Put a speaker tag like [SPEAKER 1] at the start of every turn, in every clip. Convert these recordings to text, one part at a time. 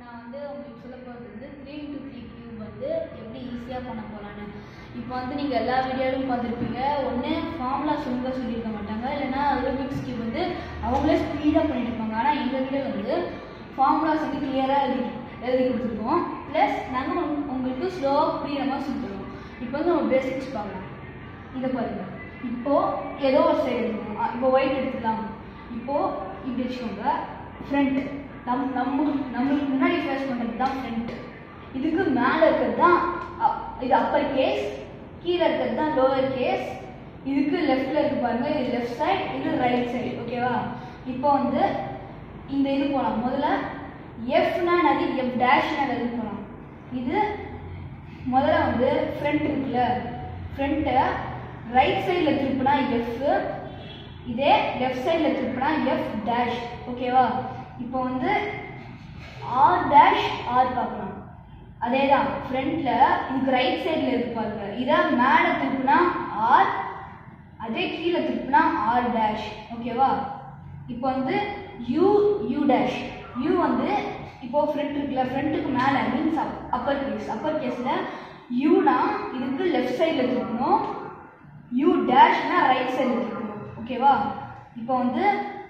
[SPEAKER 1] நான் வந்து உங்களுக்கு சொல்ல போகிறது வந்து த்ரீ இன்ட்டு த்ரீ கியூப் வந்து எப்படி ஈஸியாக பண்ண போகலான்னு இப்போ வந்து நீங்கள் எல்லா வீடியோலையும் பார்த்துருப்பீங்க ஒன்று ஃபார்முலா சொல்லுங்க சொல்லியிருக்க மாட்டாங்க இல்லைன்னா ரூபிக்ஸ் கியூப் வந்து அவங்களே ஸ்பீடாக பண்ணிட்டு இருப்பாங்க ஆனால் எங்கள் வீடியோ வந்து ஃபார்முலாஸ் வந்து கிளியராக எழுதி எழுதி கொடுத்துருக்கோம் ப்ளஸ் நாங்கள் உங்களுக்கு ஸ்லோவாக புரியுற மாதிரி சொல்லி தருவோம் இப்போ வந்து நம்ம பேசிக்ஸ் பார்க்கலாம் இதை பாருங்க இப்போ ஏதோ ஒரு சைடு எடுத்துக்கோங்க அஹ் இப்போ ஒயிட் எடுத்துக்கலாம் இப்போ இப்படி வச்சுக்கோங்க ஃப்ரண்ட் நம் நம்ம நம்மளுக்கு முன்னாடி ஃபேஸ் பண்ணுறது தான் ஃப்ரண்ட் இதுக்கு மேலே இருக்கிறது தான் அப்- இது அப்பர் கேஸ் கீழே இருக்கிறது தான் லோவர் கேஸ் இதுக்கு லெஃப்டில் இருக்கு பாருங்க இது லெஃப்ட் சைடு இது ரைட் சைடு ஓகேவா இப்போ வந்து இந்த இது போகலாம் முதல்ல எஃப்னா என்னது எஃப் டேஷ்னா என்னது போகலாம் இது முதல்ல வந்து ஃப்ரண்ட் இருக்குல்ல ஃப்ரண்ட்டை ரைட் சைடில் திருப்பினா எஃப் இதே லெஃப்ட் சைடில் திருப்பினா எஃப் டேஷ் ஓகேவா இப்போ வந்து ஆர் டேஷ் ஆர் பார்க்கலாம் அதே தான் ஃப்ரண்ட்டில் இதுக்கு ரைட் சைடில் இருக்கு பாருங்க இதை மேலே திருப்பினா ஆர் அதே கீழே திருப்பினா ஆர் டேஷ் ஓகேவா இப்போ வந்து யூ யூ டேஷ் யூ வந்து இப்போ ஃப்ரண்ட் இருக்குல்ல ஃப்ரண்ட்டுக்கு மேலே மீன்ஸ் அப்பர் கேஸ் அப்பர் கேஸில் யூனா இதுக்கு லெஃப்ட் சைடில் திருப்பணும் யூ டேஷ்னா ரைட் சைடில் திருப்பணும் ஓகேவா இப்போ வந்து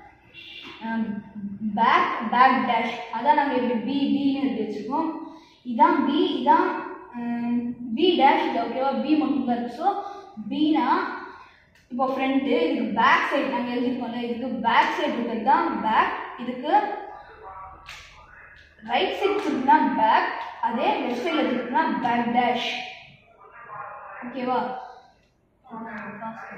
[SPEAKER 1] பேக் பேக் டேஷ் அதான் நாங்கள் இப்படி பி பின்னு எடுத்து வச்சுருக்கோம் இதான் பி இதான் பி டேஷ் இது ஓகேவா பி மட்டும் தான் இருக்கு ஸோ பினா இப்போ ஃப்ரண்ட்டு இதுக்கு பேக் சைடு நாங்கள் எழுதிருக்கோம்ல இதுக்கு பேக் சைடு இருக்கிறது தான் பேக் இதுக்கு ரைட் சைடு திருப்பினா பேக் அதே லெஃப்ட் சைடில் திருப்பினா பேக் டேஷ் ஓகேவா